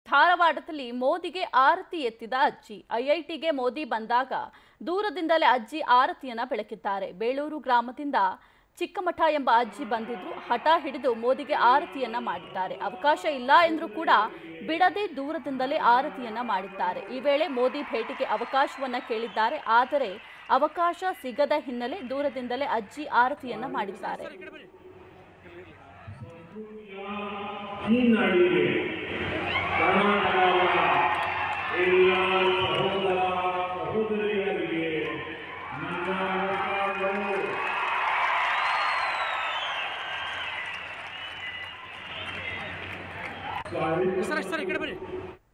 ಧಾರವಾಡದಲ್ಲಿ ಮೋದಿಗೆ ಆರತಿ ಎತ್ತಿದ ಅಜ್ಜಿ ಐಐಟಿಗೆ ಮೋದಿ ಬಂದಾಗ ದೂರದಿಂದಲೇ ಅಜ್ಜಿ ಆರತಿಯನ್ನ ಬೆಳಕಿದ್ದಾರೆ ಬೇಳೂರು ಗ್ರಾಮದಿಂದ ಚಿಕ್ಕಮಠ ಎಂಬ ಅಜ್ಜಿ ಬಂದಿದ್ರು ಹಠ ಹಿಡಿದು ಮೋದಿಗೆ ಆರತಿಯನ್ನ ಮಾಡಿದ್ದಾರೆ ಅವಕಾಶ ಇಲ್ಲ ಎಂದ್ರೂ ಕೂಡ ಬಿಡದೆ ದೂರದಿಂದಲೇ ಆರತಿಯನ್ನ ಮಾಡಿದ್ದಾರೆ ಈ ವೇಳೆ ಮೋದಿ ಭೇಟಿಗೆ ಅವಕಾಶವನ್ನ ಕೇಳಿದ್ದಾರೆ ಆದರೆ ಅವಕಾಶ ಸಿಗದ ಹಿನ್ನೆಲೆ ದೂರದಿಂದಲೇ ಅಜ್ಜಿ ಆರತಿಯನ್ನ ಮಾಡಿದ್ದಾರೆ ಈ ನಾಡಿಗೆ ಕರ್ನಾಟಕದ ಎಲ್ಲ ಸಹೋದರ ಸಹೋದರಿಯರಿಗೆ ನನ್ನ ನಮಸ್ಕಾರಗಳು. ಸಾಹಿತ್ಯ ಸರ್ ಸರ್ ಈ ಕಡೆ ಬರ್ರಿ